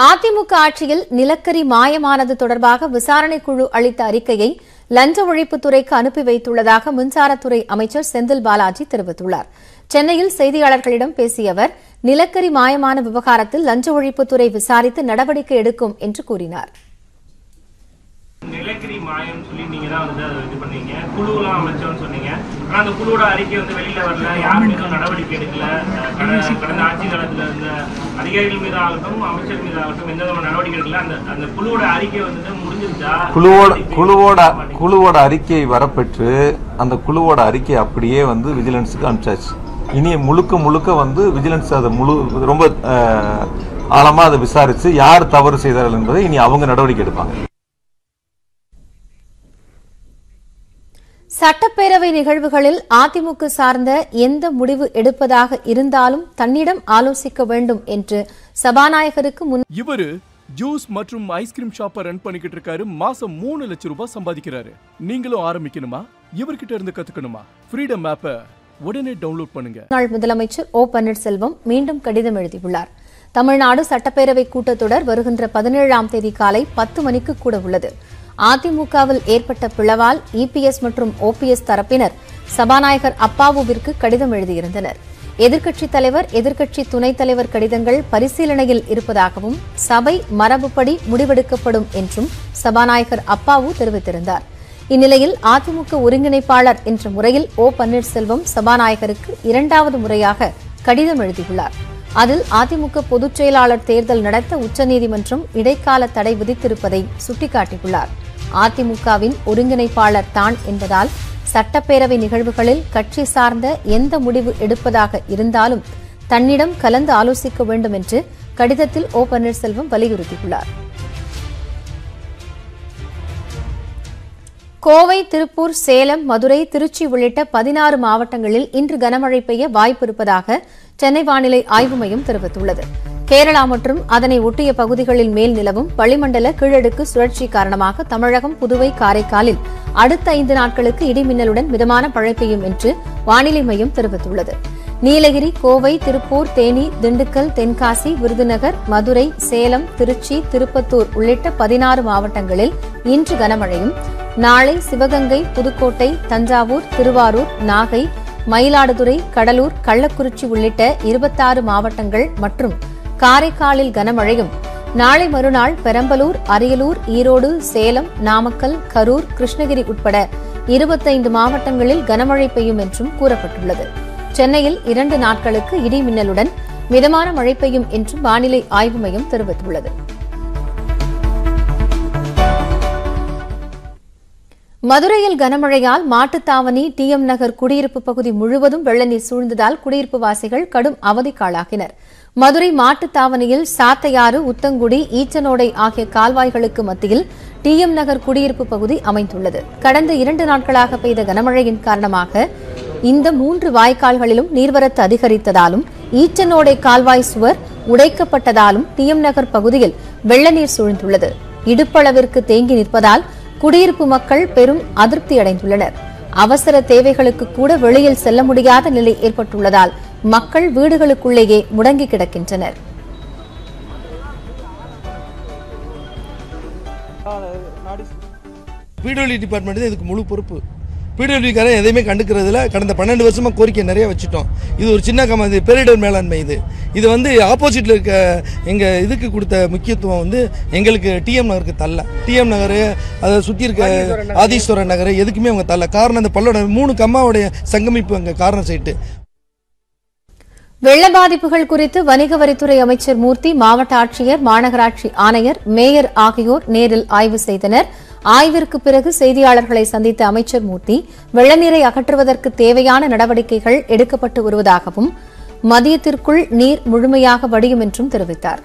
அதிமுக ஆட்சியில் நிலக்கரி மாயமானது தொடர்பாக விசாரணை குழு அளித்த அறிக்கையை லஞ்ச ஒழிப்புத்துறைக்கு அனுப்பி வைத்துள்ளதாக மின்சாரத்துறை அமைச்சர் செந்தில் பாலாஜி தெரிவித்துள்ளார் சென்னையில் செய்தியாளர்களிடம் பேசிய அவர் நிலக்கரி மாயமான விவகாரத்தில் லஞ்ச ஒழிப்புத்துறை விசாரித்து நடவடிக்கை எடுக்கும் என்று கூறினார் நிலக்கரி மாயம் சொல்லி நீங்க தான் வந்து அதை இது பண்ணீங்க குழுலாம் அமைச்சோம்னு சொன்னீங்க ஆனா அந்த குழுவோட அறிக்கை வந்து வெளியில வரல யார் மீதும் நடவடிக்கை எடுக்கல அஹ் கட- கடந்த ஆட்சி காலத்துல இருந்த அதிகாரிகள் மீது ஆகட்டும் அமைச்சர் மீது ஆகட்டும் எந்த விதமான நடவடிக்கை எடுக்கல அந்த அந்த குழுவோட அறிக்கை வந்துட்டு முடிஞ்சிருச்சா குழுவோட குழுவோட குழுவோட அறிக்கை வரப்பெற்று அந்த குழுவோட அறிக்கை அப்படியே வந்து விஜிலன்ஸுக்கு அனுப்பிச்சாச்சு இனி முழுக்க முழுக்க வந்து விஜிலன்ஸ் அதை முழு ரொம்ப அஹ், ஆழமா அதை விசாரிச்சு யார் தவறு செய்தார்கள் என்பதை இனி அவங்க நடவடிக்கை எடுப்பாங்க சட்டப்பேரவை நிகழ்வுகளில் அதிமுக சார்ந்த எந்த முடிவு எடுப்பதாக இருந்தாலும் தன்னிடம் ஆலோசிக்க வேண்டும் என்று சபாநாயகருக்கு முன் இவரு ஜூஸ் மற்றும் ஐஸ்கிரீம் ஷாப்பை ரன் பண்ணிக்கிட்டு இருக்காரு மாசம் மூணு லட்சம் ரூபாய் சம்பாதிக்கிறாரு நீங்களும் ஆரம்பிக்கணுமா இவர்கிட்ட இருந்து கத்துக்கணுமா ஃப்ரீடம் ஆப்பை உடனே டவுன்லோட் பண்ணுங்க முன்னாள் முதலமைச்சர் ஓ பன்னீர்செல்வம் மீண்டும் கடிதம் எழுதியுள்ளார் தமிழ்நாடு சட்டப்பேரவை கூட்டத்தொடர் வருகின்ற பதினேழாம் தேதி காலை பத்து மணிக்கு கூட உள்ளது அதிமுகவில் ஏற்பட்ட பிளவால் இபிஎஸ் மற்றும் ஓபிஎஸ் தரப்பினர் சபாநாயகர் அப்பாவுவிற்கு கடிதம் எழுதியிருந்தனர் எதிர்க்கட்சித் தலைவர் எதிர்க்கட்சி துணைத் தலைவர் கடிதங்கள் பரிசீலனையில் இருப்பதாகவும் சபை மரபுப்படி முடிவெடுக்கப்படும் என்றும் சபாநாயகர் அப்பாவு தெரிவித்திருந்தார் இந்நிலையில் அதிமுக ஒருங்கிணைப்பாளர் என்ற முறையில் ஓ பன்னீர்செல்வம் சபாநாயகருக்கு இரண்டாவது முறையாக கடிதம் எழுதியுள்ளார் அதில் அதிமுக பொதுச் செயலாளர் தேர்தல் நடத்த உச்சநீதிமன்றம் இடைக்கால தடை விதித்திருப்பதை சுட்டிக்காட்டியுள்ளார் அதிமுகவின் ஒருங்கிணைப்பாளர் தான் என்பதால் சட்டப்பேரவை நிகழ்வுகளில் கட்சி சார்ந்த எந்த முடிவு எடுப்பதாக இருந்தாலும் தன்னிடம் கலந்து ஆலோசிக்க வேண்டும் என்று கடிதத்தில் ஓ பன்னீர்செல்வம் வலியுறுத்தியுள்ளார் கோவை திருப்பூர் சேலம் மதுரை திருச்சி உள்ளிட்ட பதினாறு மாவட்டங்களில் இன்று கனமழை பெய்ய வாய்ப்பு இருப்பதாக சென்னை வானிலை ஆய்வு மையம் தெரிவித்துள்ளது கேரளா மற்றும் அதனை ஒட்டிய பகுதிகளில் மேல் நிலவும் வளிமண்டல கீழடுக்கு சுழற்சி காரணமாக தமிழகம் புதுவை காரைக்காலில் அடுத்த ஐந்து நாட்களுக்கு இடிமின்னலுடன் மிதமான மழை பெய்யும் என்று வானிலை மையம் தெரிவித்துள்ளது நீலகிரி கோவை திருப்பூர் தேனி திண்டுக்கல் தென்காசி விருதுநகர் மதுரை சேலம் திருச்சி திருப்பத்தூர் உள்ளிட்ட பதினாறு மாவட்டங்களில் இன்று கனமழையும் நாளை சிவகங்கை புதுக்கோட்டை தஞ்சாவூர் திருவாரூர் நாகை மயிலாடுதுறை கடலூர் கள்ளக்குறிச்சி உள்ளிட்ட இருபத்தாறு மாவட்டங்கள் மற்றும் காரைக்காலில் கனமழையும் நாளை மறுநாள் பெரம்பலூர் அரியலூர் ஈரோடு சேலம் நாமக்கல் கரூர் கிருஷ்ணகிரி உட்பட இருபத்தைந்து மாவட்டங்களில் கனமழை பெய்யும் என்றும் கூறப்பட்டுள்ளது சென்னையில் இரண்டு நாட்களுக்கு இடி மின்னலுடன் மிதமான மழை பெய்யும் என்றும் வானிலை ஆய்வு மையம் தெரிவித்துள்ளது மதுரையில் கனமழையால் மாட்டுத்தாவணி டிஎம் நகர் குடியிருப்பு பகுதி முழுவதும் வெள்ளநீர் சூழ்ந்ததால் குடியிருப்பு வாசிகள் கடும் அவதிக்காளாகினர் மதுரை மாட்டுத்தாவணியில் சாத்தையாறு உத்தங்குடி ஈச்சனோடை ஆகிய கால்வாய்களுக்கு மத்தியில் டிஎம் நகர் குடியிருப்பு பகுதி அமைந்துள்ளது கடந்த இரண்டு நாட்களாக பெய்த கனமழையின் காரணமாக இந்த மூன்று வாய்க்கால்களிலும் நீர்வரத்து அதிகரித்ததாலும் ஈச்சனோடை கால்வாய் சுவர் உடைக்கப்பட்டதாலும் டிஎம் நகர் பகுதியில் வெள்ளநீர் சூழ்ந்துள்ளது இடுப்பளவிற்கு தேங்கி நிற்பதால் குடியிருப்பு மக்கள் பெரும் அதிருப்தி அடைந்துள்ளனர் அவசர தேவைகளுக்கு கூட வெளியில் செல்ல முடியாத நிலை ஏற்பட்டுள்ளதால் மக்கள் வீடுகளுக்குள்ளேயே முடங்கி கிடக்கின்றனர் பிடபிள்யூ டிபார்ட்மெண்ட் தான் இதுக்கு முழு பொறுப்பு பிடபிள்யூக்காரன் எதையுமே கண்டுக்கிறதுல கடந்த பன்னெண்டு வருஷமா கோரிக்கை நிறைய வச்சுட்டோம் இது ஒரு சின்ன கம இது பேரிடர் மேலாண்மை இது இது வந்து ஆப்போசிட்ல இருக்க எங்க இதுக்கு கொடுத்த முக்கியத்துவம் வந்து எங்களுக்கு டிஎம் நகருக்கு தரல டிஎம் நகர் அதை சுற்றி இருக்க ஆதீஸ்வரன் நகர் எதுக்குமே அவங்க தரல காரணம் அந்த பல்லோட மூணு கம்மாவுடைய சங்கமிப்பு அங்கே காரணம் சைட்டு வெள்ள பாதிப்புகள் குறித்து வணிக வரித்துறை அமைச்சர் மூர்த்தி மாவட்ட ஆட்சியர் மாநகராட்சி ஆணையர் மேயர் ஆகியோர் நேரில் ஆய்வு செய்தனர் ஆய்விற்கு பிறகு செய்தியாளர்களை சந்தித்த அமைச்சர் மூர்த்தி வெள்ளநீரை அகற்றுவதற்கு தேவையான நடவடிக்கைகள் எடுக்கப்பட்டு வருவதாகவும் மதியத்திற்குள் நீர் முழுமையாக வடியும் என்றும் தெரிவித்தார்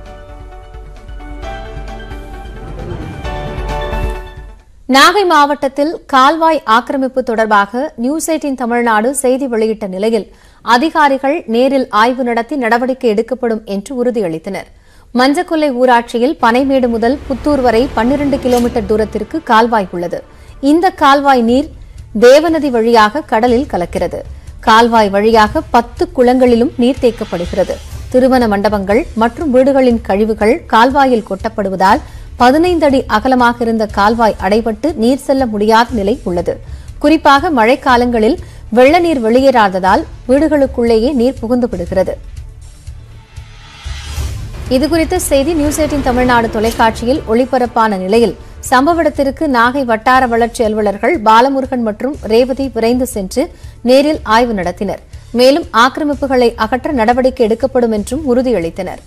நாகை மாவட்டத்தில் கால்வாய் ஆக்கிரமிப்பு தொடர்பாக நியூஸ் எயிட்டின் தமிழ்நாடு செய்தி வெளியிட்ட நிலையில் அதிகாரிகள் நேரில் ஆய்வு நடத்தி நடவடிக்கை எடுக்கப்படும் என்று உறுதியளித்தனர் மஞ்சக்கொல்லை ஊராட்சியில் பனைமேடு முதல் புத்தூர் வரை பன்னிரண்டு கிலோமீட்டர் தூரத்திற்கு கால்வாய் உள்ளது இந்த கால்வாய் நீர் தேவநதி வழியாக கடலில் கலக்கிறது கால்வாய் வழியாக பத்து குளங்களிலும் நீர் தேக்கப்படுகிறது திருமண மண்டபங்கள் மற்றும் வீடுகளின் கழிவுகள் கால்வாயில் கொட்டப்படுவதால் பதினைந்து அடி அகலமாக இருந்த கால்வாய் அடைபட்டு நீர் செல்ல முடியாத நிலை உள்ளது குறிப்பாக மழைக்காலங்களில் வெள்ள நீர் வெளியேறாததால் வீடுகளுக்குள்ளேயே நீர் புகுந்து விடுகிறது இதுகுறித்த செய்தி நியூஸ் எயிட்டின் தமிழ்நாடு தொலைக்காட்சியில் ஒளிபரப்பான நிலையில் சம்பவ இடத்திற்கு நாகை வட்டார வளர்ச்சி அலுவலர்கள் பாலமுருகன் மற்றும் ரேவதி விரைந்து சென்று நேரில் ஆய்வு நடத்தினர் மேலும் ஆக்கிரமிப்புகளை அகற்ற நடவடிக்கை எடுக்கப்படும் என்றும் உறுதியளித்தனர்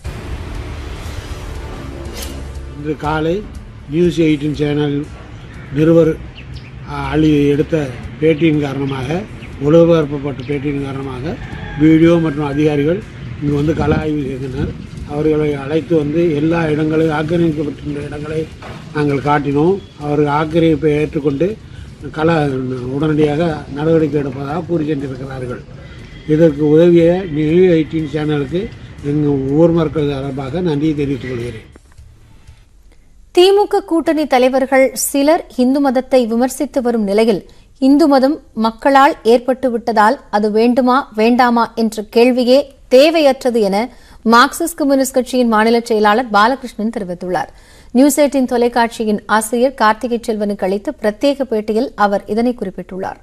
இன்று காலை நியூஸ் எயிட்டின் சேனல் நிருபர் அ, அழி எடுத்த பேட்டியின் காரணமாக ஒளிபரப்பப்பட்ட பேட்டியின் காரணமாக வீடியோ மற்றும் அதிகாரிகள் இங்கு வந்து கள ஆய்வு செய்தனர் அவர்களை அழைத்து வந்து எல்லா இடங்களையும் ஆக்கிரமிக்கப்பட்டிருந்த இடங்களை நாங்கள் காட்டினோம் அவர்கள் ஆக்கிரமிப்பை ஏற்றுக்கொண்டு கள உடனடியாக நடவடிக்கை எடுப்பதாக கூறி சென்றிருக்கிறார்கள் இதற்கு உதவிய நியூ எயிட்டின் சேனலுக்கு எங்கள் ஊர் மக்கள் சார்பாக நன்றியை தெரிவித்துக் கொள்கிறேன் திமுக கூட்டணி தலைவர்கள் சிலர் இந்து மதத்தை விமர்சித்து வரும் நிலையில் இந்து மதம் மக்களால் ஏற்பட்டு விட்டதால் அது வேண்டுமா வேண்டாமா என்ற கேள்வியே தேவையற்றது என மார்க்சிஸ்ட் கம்யூனிஸ்ட் கட்சியின் மாநில செயலாளர் பாலகிருஷ்ணன் தெரிவித்துள்ளார் நியூஸ் எயிட்டின் தொலைக்காட்சியின் ஆசிரியர் கார்த்திகை செல்வனுக்கு அளித்த பிரத்யேக பேட்டியில் அவர் இதனை குறிப்பிட்டுள்ளார்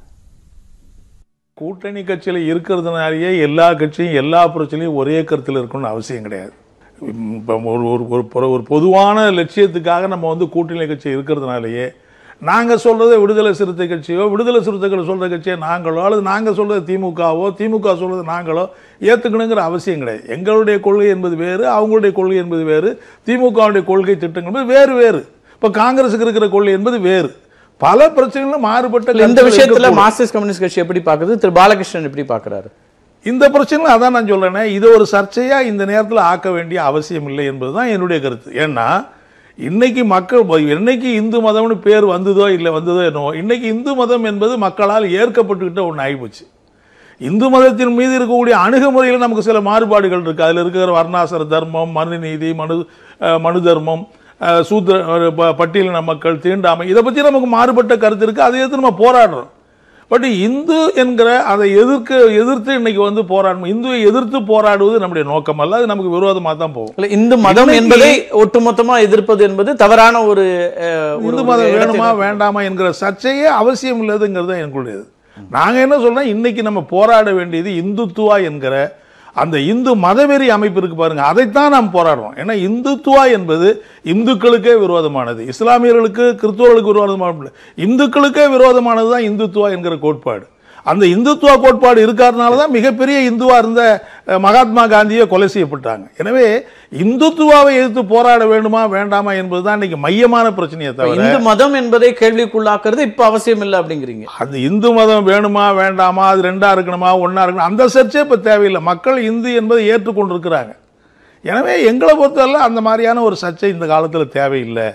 கூட்டணி கட்சியில் இருக்கிறதுனாலேயே எல்லா கட்சியும் எல்லா பிரச்சனையும் ஒரே கருத்தில் இருக்கணும்னு அவசியம் கிடையாது இப்போ ஒரு ஒரு ஒரு பொ- ஒரு பொதுவான லட்சியத்துக்காக நம்ம வந்து கூட்டணி கட்சி இருக்கிறதுனாலேயே நாங்கள் சொல்கிறத விடுதலை சிறுத்தை கட்சியோ விடுதலை சிறுத்தைகள் சொல்கிற கட்சியோ நாங்களோ அல்லது நாங்கள் சொல்கிறது திமுகவோ திமுக சொல்கிறது நாங்களோ ஏற்றுக்கணுங்கிற அவசியம் கிடையாது எங்களுடைய கொள்கை என்பது வேறு அவங்களுடைய கொள்கை என்பது வேறு திமுகவுடைய கொள்கை திட்டங்கள் என்பது வேறு வேறு இப்போ காங்கிரஸுக்கு இருக்கிற கொள்கை என்பது வேறு பல பிரச்சனைகளும் மாறுபட்ட இல்ல, இந்த கருத்துக்கள் விஷயத்துல இருக்கக்கூடும். மார்க்சிஸ்ட் கம்யூனிஸ்ட் கட்சி எப்படி பாக்குது திரு பாலகிருஷ்ணன் எப்படி பாக்குறாரு இந்த பிரச்சனை அதான் நான் சொல்றேனே இது ஒரு சர்ச்சையா இந்த நேரத்தில் ஆக்க வேண்டிய அவசியம் இல்லை என்பதுதான் என்னுடைய கருத்து ஏன்னா இன்னைக்கு மக்கள் என்னைக்கு இந்து மதம்னு பேர் வந்ததோ இல்லை வந்ததோ என்னவோ இன்னைக்கு இந்து மதம் என்பது மக்களால் ஏற்கப்பட்டுக்கிட்ட ஒன்று ஆகிப்போச்சு இந்து மதத்தின் மீது இருக்கக்கூடிய அணுகுமுறையில் நமக்கு சில மாறுபாடுகள் இருக்கு அதில் இருக்கிற வர்ணாசிர தர்மம் மனு நீதி மனு அஹ், மனு தர்மம் அஹ், சூத்திர அஹ், ப- பட்டியலின மக்கள் தீண்டாமை இதை பற்றி நமக்கு மாறுபட்ட கருத்து இருக்கு அதை எதிர்த்து நம்ம போராடுறோம் பட் இந்து என்கிற அதை எதிர்க்க எதிர்த்து இன்னைக்கு வந்து போராடணும் இந்துவை எதிர்த்து போராடுவது நம்முடைய நோக்கம் அல்ல அது நமக்கு விரோதமாக தான் போகும் இல்ல இந்து மதம் இன்னைக்கு- என்பதை ஒட்டுமொத்தமா எதிர்ப்பது என்பது தவறான ஒரு அஹ், ஒரு- இந்து ஒரு மதம் இடத்தை வேணுமா நோக்கி- வேண்டாமா என்கிற சர்ச்சையே அவசியம் இல்லைங்கிறது தான் எங்களுடையது நாங்க என்ன சொல்றோம் இன்னைக்கு நம்ம போராட வேண்டியது இந்துத்துவா என்கிற அந்த இந்து மதவெறி அமைப்பு இருக்கு பாருங்க அதைத்தான் நாம் போராடுறோம் ஏன்னா இந்துத்துவா என்பது இந்துக்களுக்கே விரோதமானது இஸ்லாமியர்களுக்கு கிறிஸ்துவர்களுக்கு விரோதமானது இந்துக்களுக்கே விரோதமானது தான் இந்துத்துவா என்கிற கோட்பாடு அந்த இந்துத்துவ கோட்பாடு இருக்கிறதுனால தான் மிகப்பெரிய இந்துவா இருந்த அஹ், மகாத்மா காந்தியை கொலை செய்யப்பட்டாங்க எனவே இந்துத்துவாவை எதிர்த்து போராட வேண்டுமா வேண்டாமா என்பதுதான் இன்னைக்கு மையமான பிரச்சனையை தவிர இந்து மதம் என்பதை கேள்விக்குள்ளாக்குறது இப்ப அவசியம் இல்லை அப்படிங்கிறீங்க அது இந்து மதம் வேணுமா வேண்டாமா அது ரெண்டா இருக்கணுமா ஒண்ணா இருக்கணும் அந்த சர்ச்சை இப்ப தேவையில்லை மக்கள் இந்து என்பதை ஏற்றுக்கொண்டிருக்கிறாங்க எனவே எங்களை பொறுத்தவரை அந்த மாதிரியான ஒரு சர்ச்சை இந்த காலத்துல தேவையில்லை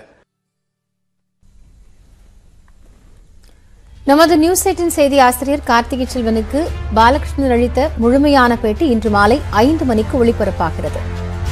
நமது நியூஸ் எயிட்டின் செய்தி ஆசிரியர் கார்த்திகை செல்வனுக்கு பாலகிருஷ்ணன் அளித்த முழுமையான பேட்டி இன்று மாலை ஐந்து மணிக்கு ஒளிபரப்பாகிறது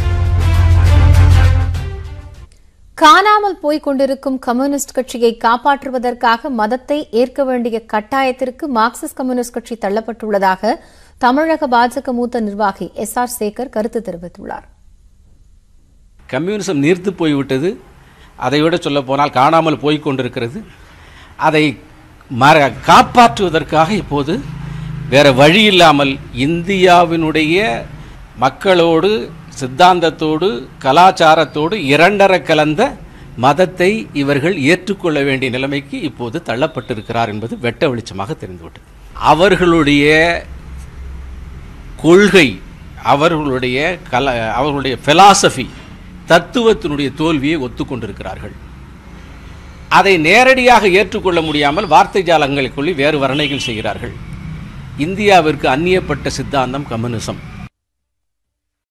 காணாமல் போய்க் கொண்டிருக்கும் கம்யூனிஸ்ட் கட்சியை காப்பாற்றுவதற்காக மதத்தை ஏற்க வேண்டிய கட்டாயத்திற்கு மார்க்சிஸ்ட் கம்யூனிஸ்ட் கட்சி தள்ளப்பட்டுள்ளதாக தமிழக பாஜக மூத்த நிர்வாகி எஸ் ஆர் சேகர் கருத்து தெரிவித்துள்ளார் கம்யூனிசம் நீர்த்து போய்விட்டது அதை விட சொல்ல போனால் காணாமல் போய்க் கொண்டிருக்கிறது அதை மற காப்பாற்றுவதற்காக இப்போது வேற வழி இல்லாமல் இந்தியாவினுடைய மக்களோடு சித்தாந்தத்தோடு கலாச்சாரத்தோடு இரண்டர கலந்த மதத்தை இவர்கள் ஏற்றுக்கொள்ள வேண்டிய நிலைமைக்கு இப்போது தள்ளப்பட்டிருக்கிறார் என்பது வெட்ட வெளிச்சமாக தெரிந்துவிட்டது அவர்களுடைய கொள்கை அவர்களுடைய கல அவர்களுடைய philosophy தத்துவத்தினுடைய தோல்வியை ஒத்துக்கொண்டிருக்கிறார்கள் அதை நேரடியாக ஏற்றுக்கொள்ள முடியாமல் வார்த்தை ஜாலங்களை கொள்ளி வேறு வர்ணைகள் செய்கிறார்கள் இந்தியாவிற்கு அந்நியப்பட்ட சித்தாந்தம் கம்யூனிசம்